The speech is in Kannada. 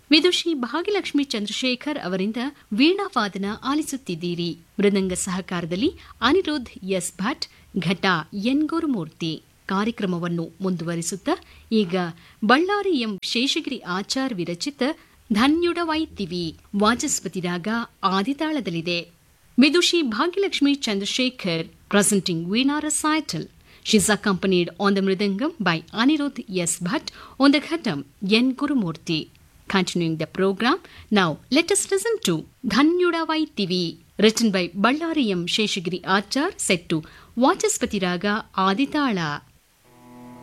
ವಿದುಷಿ ಭಾಗ್ಯಲಕ್ಷ್ಮಿ ಚಂದ್ರಶೇಖರ್ ಅವರಿಂದ ವೀಣಾವಾದನ ಆಲಿಸುತ್ತಿದ್ದೀರಿ ಮೃದಂಗ ಸಹಕಾರದಲ್ಲಿ ಅನಿರುದ್ಧ್ ಎಸ್ ಭಟ್ ಘಟ ಎನ್ ಗುರುಮೂರ್ತಿ ಕಾರ್ಯಕ್ರಮವನ್ನು ಮುಂದುವರಿಸುತ್ತಾ ಈಗ ಬಳ್ಳಾರಿ ಎಂ ಶೇಷಗಿರಿ ಆಚಾರ್ ವಿರಚಿತ ಧನ್ಯುಡವೈತಿವಿ ವಾಚಸ್ಪತಿ ರಾಗ ಆದಿತಾಳದಲ್ಲಿದೆ ವಿದುಷಿ Bhagyalakshmi Chandrashekhar presenting Veena recital. She is accompanied on the Mridangam by Anirudh S. Bhatt, on the Ghatam N. Gurumurthy. Continuing the program, now let us listen to Dhanyudavai TV, written by Ballari M. Sheshagiri Achar, set to Vachaspati Raga Aditala.